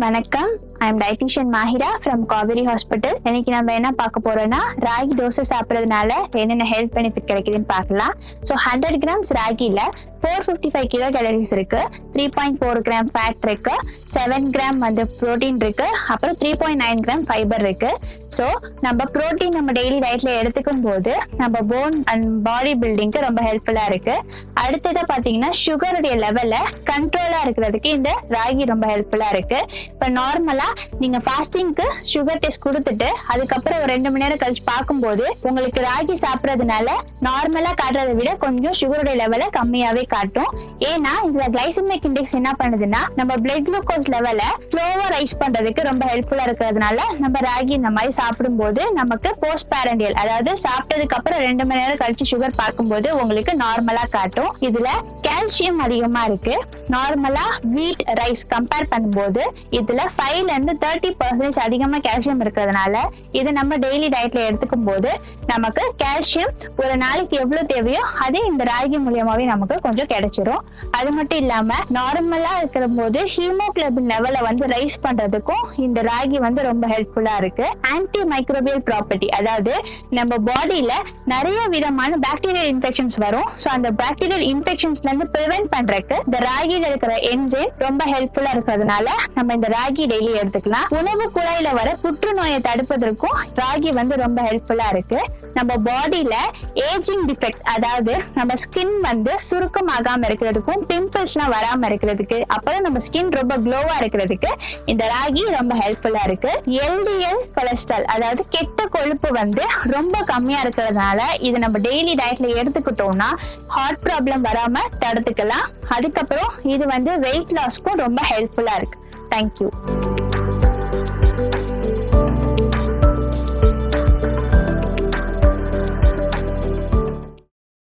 வணக்கம் I am dietitian Mahira from Kaveri hospital இன்னைக்கு நம்ம என்ன பார்க்க போறோம்னா ராகி தோசை சாப்பிட்றதுனால என்னென்ன ஹெல்த் பெனிஃபிட் கிடைக்குதுன்னு பார்க்கலாம் ஸோ ஹண்ட்ரட் கிராம்ஸ் ராகில four fifty five kilo calories இருக்கு three point four gram fat இருக்கு செவன் கிராம் வந்து ப்ரோட்டீன் இருக்கு அப்புறம் three point nine gram fibre இருக்கு ஸோ நம்ம ப்ரோட்டீன் நம்ம டெய்லி டயட்ல எடுத்துக்கும் போது நம்ம போன் அண்ட் பாடி பில்டிங்க்கு ரொம்ப ஹெல்ப்ஃபுல்லா இருக்கு அடுத்ததா பாத்தீங்கன்னா சுகருடைய லெவல கண்ட்ரோலா இருக்கிறதுக்கு இந்த ராகி ரொம்ப ஹெல்ப்ஃபுல்லா இருக்கு இப்ப நார்மலா நீங்க ஃபாஸ்டிங்க்கு சுகர் டெஸ்ட் கொடுத்துட்டு அதுக்கப்புறம் ஒரு ரெண்டு மணி நேரம் கழிச்சு பார்க்கும்போது உங்களுக்கு ராகி சாப்பிடறதுனால நார்மலா காட்டுறதை விட கொஞ்சம் சுகருடைய லெவல கம்மியாவே காட்டும் ஏன்னா இதுல கிளைசமிக் இண்டெக்ஸ் என்ன பண்ணுதுன்னா நம்ம பிளட் குளுக்கோஸ் லெவல ஸ்லோவா ரைஸ் பண்றதுக்கு ரொம்ப ஹெல்ப்ஃபுல்லா இருக்கிறதுனால நம்ம ராகி இந்த மாதிரி சாப்பிடும்போது நமக்கு போஸ்ட் பேரண்டியல் அதாவது சாப்பிட்டதுக்கு அப்புறம் ரெண்டு மணி நேரம் கழிச்சு சுகர் பார்க்கும்போது உங்களுக்கு நார்மலா காட்டும் இதுல கால்சியம் அதிகமா இருக்கு நார்மலா வீட் ரைஸ் கம்பேர் பண்ணும்போது இதுல ஃபைவ்ல இருந்து தேர்ட்டி பர்சன்டேஜ் அதிகமா கால்சியம் இருக்கிறதுனால இது நம்ம டெய்லி டயட்ல எடுத்துக்கும் போது நமக்கு கால்சியம் ஒரு நாளைக்கு எவ்வளவு தேவையோ அதே இந்த ராகி மூலியமாவே நமக்கு கொஞ்சம் கிடைச்சிரும் அது மட்டும் இல்லாம நார்மலா இருக்கிற போது ஹீமோகுளோபின் லெவலை வந்து ரைஸ் பண்றதுக்கும் இந்த ராகி வந்து ரொம்ப ஹெல்ப்ஃபுல்லா இருக்கு ஆன்டி மைக்ரோபியல் ப்ராப்பர்ட்டி அதாவது நம்ம பாடியில நிறைய விதமான பாக்டீரியல் இன்ஃபெக்ஷன்ஸ் வரும் ஸோ அந்த பாக்டீரியல் இன்ஃபெக்ஷன்ஸ்ல இருந்து ப்ரிவென்ட் பண்றதுக்கு இந்த ராகில இருக்கிற என்ஜைம் ரொம்ப ஹெல்ப்ஃபுல்லா இருக்கிறதுனால நம்ம இந்த ராகி டெய்லி எடுத்துக்கலாம் உணவு குழாயில வர புற்றுநோயை தடுப்பதற்கும் ராகி வந்து ரொம்ப ஹெல்ப்ஃபுல்லா இருக்கு நம்ம பாடியில ஏஜிங் டிஃபெக்ட் அதாவது நம்ம ஸ்கின் வந்து சுருக்கமாகாம இருக்கிறதுக்கும் பிம்பிள்ஸ்லாம் வராம இருக்கிறதுக்கு அப்புறம் நம்ம ஸ்கின் ரொம்ப க்ளோவா இருக்கிறதுக்கு இந்த ராகி ரொம்ப ஹெல்ப்ஃபுல்லா இருக்கு எல்டிஎல் கொலஸ்ட்ரால் அதாவது கெட்ட கொழுப்பு வந்து ரொம்ப கம்மியா இருக்கிறதுனால இது நம்ம டெய்லி டயட்ல எடுத்துக்கிட்டோம்னா ஹார்ட் ப்ராப்ளம் வராம தடுத்துக்கலாம் அதுக்கப்புறம் இது வந்து வெயிட் லாஸ்க்கும் ரொம்ப ஹெல்ப்ஃபுல்லா இருக்கு தேங்க்யூ